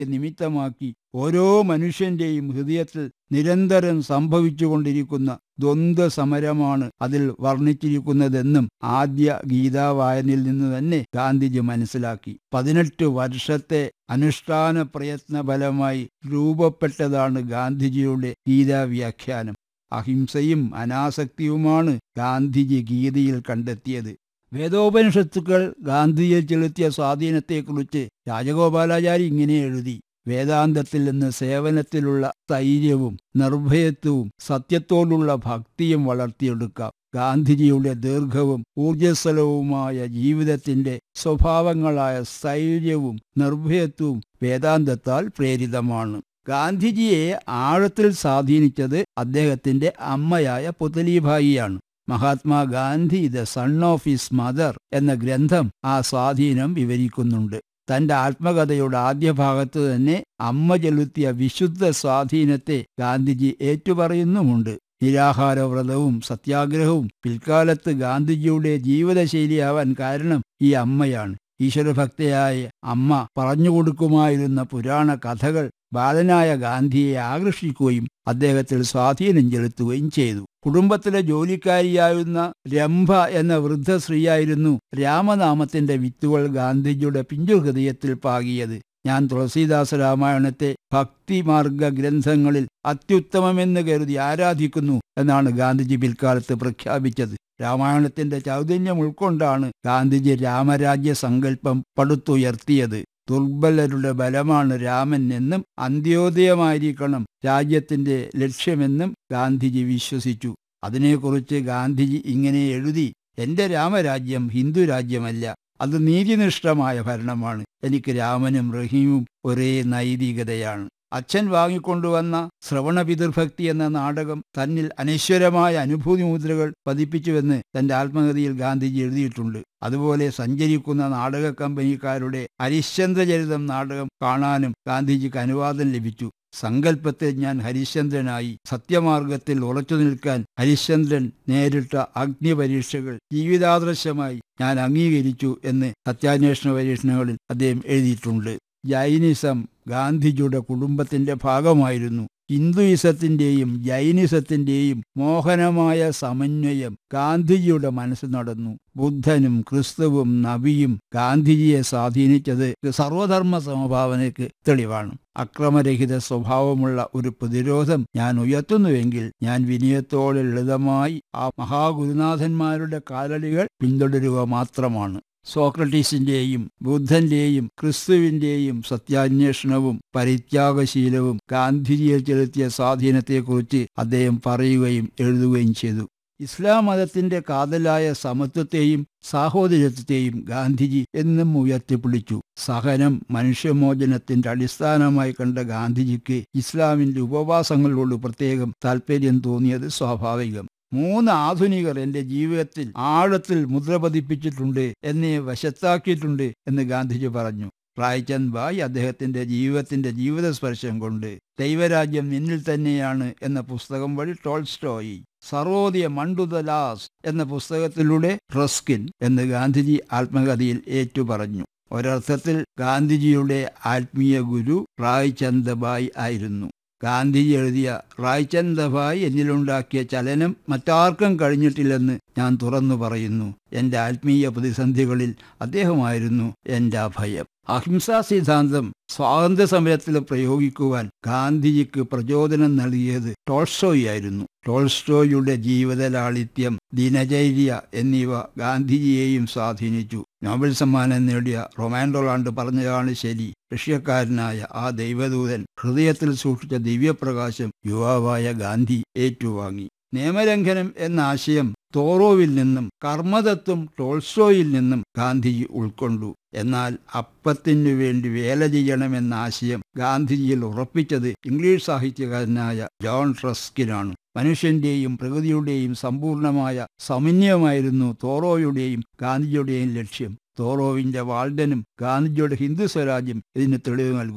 നിമിത്തമാക്കി ഓരോ മനുഷ്യന്റെയും ഹൃദയത്തിൽ നിരന്തരം സംഭവിച്ചുകൊണ്ടിരിക്കുന്ന ദ്വന്ദ്വ സമരമാണ് അതിൽ വർണ്ണിച്ചിരിക്കുന്നതെന്നും ആദ്യ ഗീതാവായനിൽ നിന്ന് തന്നെ ഗാന്ധിജി മനസ്സിലാക്കി പതിനെട്ട് വർഷത്തെ അനുഷ്ഠാന പ്രയത്ന ഫലമായി രൂപപ്പെട്ടതാണ് ഗാന്ധിജിയുടെ ഗീതാവ്യാഖ്യാനം അഹിംസയും അനാസക്തിയുമാണ് ഗാന്ധിജി ഗീതയിൽ കണ്ടെത്തിയത് വേദോപനിഷത്തുക്കൾ ഗാന്ധിജിയിൽ ചെലുത്തിയ സ്വാധീനത്തെക്കുറിച്ച് രാജഗോപാലാചാരി ഇങ്ങനെ എഴുതി വേദാന്തത്തിൽ നിന്ന് സേവനത്തിലുള്ള സ്ഥൈര്യവും നിർഭയത്വവും സത്യത്തോടുള്ള ഭക്തിയും വളർത്തിയെടുക്കാം ഗാന്ധിജിയുടെ ദീർഘവും ഊർജസ്വലവുമായ ജീവിതത്തിന്റെ സ്വഭാവങ്ങളായ സ്ഥൈര്യവും നിർഭയത്വവും വേദാന്തത്താൽ പ്രേരിതമാണ് ഗാന്ധിജിയെ ആഴത്തിൽ സ്വാധീനിച്ചത് അദ്ദേഹത്തിന്റെ അമ്മയായ പുതലിഭായിയാണ് Mahatma Gandhi the son of his mother എന്ന ഗ്രന്ഥം ആ സ്വാധീനം വിവരിക്കുന്നുണ്ട് തന്റെ ആത്മകഥയുടെ ആദ്യ ഭാഗത്ത് തന്നെ അമ്മ ചെലുത്തിയ വിശുദ്ധ സ്വാധീനത്തെ ഗാന്ധിജി ഏറ്റുപറയുന്നുമുണ്ട് നിരാഹാരവ്രതവും സത്യാഗ്രഹവും പിൽക്കാലത്ത് ഗാന്ധിജിയുടെ ജീവിതശൈലിയാവാൻ കാരണം ഈ അമ്മയാണ് ഈശ്വരഭക്തയായ അമ്മ പറഞ്ഞുകൊടുക്കുമായിരുന്ന പുരാണ കഥകൾ ബാലനായ ഗാന്ധിയെ ആകർഷിക്കുകയും അദ്ദേഹത്തിൽ സ്വാധീനം ചെലുത്തുകയും ചെയ്തു കുടുംബത്തിലെ ജോലിക്കാരിയായിരുന്ന രംഭ എന്ന വൃദ്ധ സ്ത്രീയായിരുന്നു രാമനാമത്തിന്റെ വിത്തുകൾ ഗാന്ധിജിയുടെ പിഞ്ചുഹൃദയത്തിൽ പാകിയത് ഞാൻ തുളസീദാസ രാമായണത്തെ ഭക്തിമാർഗ ഗ്രന്ഥങ്ങളിൽ അത്യുത്തമമെന്ന് കരുതി ആരാധിക്കുന്നു എന്നാണ് ഗാന്ധിജി പിൽക്കാലത്ത് പ്രഖ്യാപിച്ചത് രാമായണത്തിന്റെ ചൈതന്യം ഉൾക്കൊണ്ടാണ് ഗാന്ധിജി രാമരാജ്യ സങ്കല്പം പടുത്തുയർത്തിയത് ദുർബലരുടെ ബലമാണ് രാമൻ എന്നും അന്ത്യോദയമായിരിക്കണം രാജ്യത്തിന്റെ ലക്ഷ്യമെന്നും ഗാന്ധിജി വിശ്വസിച്ചു അതിനെക്കുറിച്ച് ഗാന്ധിജി ഇങ്ങനെ എഴുതി എന്റെ രാമരാജ്യം ഹിന്ദു രാജ്യമല്ല അത് നീതിനിഷ്ഠമായ ഭരണമാണ് എനിക്ക് രാമനും റഹീമും ഒരേ നൈതികതയാണ് അച്ഛൻ വാങ്ങിക്കൊണ്ടുവന്ന ശ്രവണ പിതൃഭക്തി എന്ന നാടകം തന്നിൽ അനശ്വരമായ അനുഭൂതി മുദ്രകൾ പതിപ്പിച്ചുവെന്ന് തന്റെ ആത്മകഥയിൽ ഗാന്ധിജി എഴുതിയിട്ടുണ്ട് അതുപോലെ സഞ്ചരിക്കുന്ന നാടക കമ്പനിക്കാരുടെ ഹരിശ്ചന്ദ്രചരിതം നാടകം കാണാനും ഗാന്ധിജിക്ക് അനുവാദം ലഭിച്ചു സങ്കല്പത്തെ ഞാൻ ഹരിശ്ചന്ദ്രനായി സത്യമാർഗത്തിൽ ഉറച്ചു നിൽക്കാൻ ഹരിശ്ചന്ദ്രൻ നേരിട്ട അഗ്നിപരീക്ഷകൾ ജീവിതാദർശമായി ഞാൻ അംഗീകരിച്ചു എന്ന് സത്യാന്വേഷണ പരീക്ഷണങ്ങളിൽ അദ്ദേഹം എഴുതിയിട്ടുണ്ട് ജൈനിസം ഗാന്ധിജിയുടെ കുടുംബത്തിന്റെ ഭാഗമായിരുന്നു ഹിന്ദുയിസത്തിന്റെയും ജൈനിസത്തിന്റെയും മോഹനമായ സമന്വയം ഗാന്ധിജിയുടെ മനസ്സ് നടന്നു ബുദ്ധനും ക്രിസ്തുവും നബിയും ഗാന്ധിജിയെ സ്വാധീനിച്ചത് സർവധർമ്മ സമഭാവനയ്ക്ക് തെളിവാണ് അക്രമരഹിത സ്വഭാവമുള്ള ഒരു പ്രതിരോധം ഞാൻ ഉയർത്തുന്നുവെങ്കിൽ ഞാൻ വിനയത്തോടെ ലളിതമായി ആ മഹാഗുരുനാഥന്മാരുടെ കാലടികൾ പിന്തുടരുക മാത്രമാണ് സോക്രട്ടീസിന്റെയും ബുദ്ധന്റെയും ക്രിസ്തുവിന്റെയും സത്യാന്വേഷണവും പരിത്യാഗശീലവും ഗാന്ധിജിയിൽ ചെലുത്തിയ സ്വാധീനത്തെക്കുറിച്ച് അദ്ദേഹം പറയുകയും എഴുതുകയും ചെയ്തു ഇസ്ലാം മതത്തിന്റെ കാതലായ സമത്വത്തെയും സാഹോദര്യത്തെയും ഗാന്ധിജി എന്നും ഉയർത്തിപ്പിടിച്ചു സഹനം മനുഷ്യമോചനത്തിന്റെ അടിസ്ഥാനമായി കണ്ട ഗാന്ധിജിക്ക് ഇസ്ലാമിന്റെ ഉപവാസങ്ങളോട് പ്രത്യേകം താല്പര്യം തോന്നിയത് സ്വാഭാവികം മൂന്ന് ആധുനികർ എന്റെ ജീവിതത്തിൽ ആഴത്തിൽ മുദ്ര പതിപ്പിച്ചിട്ടുണ്ട് എന്നെ വശത്താക്കിയിട്ടുണ്ട് എന്ന് ഗാന്ധിജി പറഞ്ഞു റായ്ചന്ദ് ബായ് അദ്ദേഹത്തിന്റെ ജീവിതത്തിന്റെ ജീവിതസ്പർശം കൊണ്ട് ദൈവരാജ്യം നിന്നിൽ തന്നെയാണ് എന്ന പുസ്തകം വഴി ടോൾസ്റ്റോയി സർവോദയ മണ്ടുദലാസ് എന്ന പുസ്തകത്തിലൂടെ റസ്കിൻ എന്ന് ഗാന്ധിജി ആത്മകഥയിൽ ഏറ്റുപറഞ്ഞു ഒരർത്ഥത്തിൽ ഗാന്ധിജിയുടെ ആത്മീയ ഗുരു റായ്ചന്ദ് ബായ് ആയിരുന്നു ഗാന്ധിജി എഴുതിയ റായ്ചന്ദഭായ് എന്നിലുണ്ടാക്കിയ ചലനം മറ്റാർക്കും കഴിഞ്ഞിട്ടില്ലെന്ന് ഞാൻ തുറന്നു പറയുന്നു എൻ്റെ ആത്മീയ പ്രതിസന്ധികളിൽ അദ്ദേഹമായിരുന്നു എൻ്റെ അഭയം അഹിംസാ സിദ്ധാന്തം സ്വാതന്ത്ര്യ സമരത്തിൽ പ്രയോഗിക്കുവാൻ ഗാന്ധിജിക്ക് പ്രചോദനം നൽകിയത് ടോൾസ്റ്റോയായിരുന്നു ടോൾസ്റ്റോയുടെ ജീവിതലാളിത്യം ദിനചര്യ എന്നിവ ഗാന്ധിജിയെയും സ്വാധീനിച്ചു നോബൽ സമ്മാനം നേടിയ റൊമാൻഡോളാണ്ട് പറഞ്ഞതാണ് ശരി റഷ്യക്കാരനായ ആ ദൈവദൂതൻ ഹൃദയത്തിൽ സൂക്ഷിച്ച ദിവ്യപ്രകാശം യുവാവായ ഗാന്ധി ഏറ്റുവാങ്ങി നിയമലംഘനം എന്ന ആശയം തോറോവിൽ നിന്നും കർമ്മതത്വം ടോൾസ്റ്റോയിൽ നിന്നും ഗാന്ധിജി ഉൾക്കൊണ്ടു എന്നാൽ അപ്പത്തിനു വേണ്ടി വേല ചെയ്യണമെന്ന ആശയം ഗാന്ധിജിയിൽ ഉറപ്പിച്ചത് ഇംഗ്ലീഷ് സാഹിത്യകാരനായ ജോൺ ട്രസ്കിനാണ് മനുഷ്യന്റെയും പ്രകൃതിയുടെയും സമ്പൂർണമായ സമന്വയമായിരുന്നു തോറോയുടെയും ഗാന്ധിജിയുടെയും ലക്ഷ്യം തോറോവിന്റെ വാൾഡനും ഗാന്ധിജിയുടെ ഹിന്ദു സ്വരാജ്യം ഇതിന് തെളിവ് നൽകുന്നു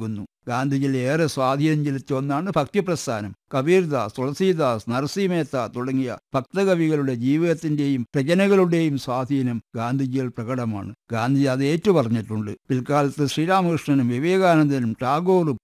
ഗാന്ധിജിയിൽ ഏറെ സ്വാധീനം ചെലുത്തിയ ഒന്നാണ് ഭക്തിപ്രസ്ഥാനം കബീർദാസ് തുളസീദാസ് നരസിംഹേത്ത തുടങ്ങിയ ഭക്തകവികളുടെ ജീവിതത്തിന്റെയും രചനകളുടെയും സ്വാധീനം ഗാന്ധിജിയിൽ പ്രകടമാണ് ഗാന്ധിജി അത് ഏറ്റുപറഞ്ഞിട്ടുണ്ട് പിൽക്കാലത്ത് ശ്രീരാമകൃഷ്ണനും വിവേകാനന്ദനും ടാഗോറും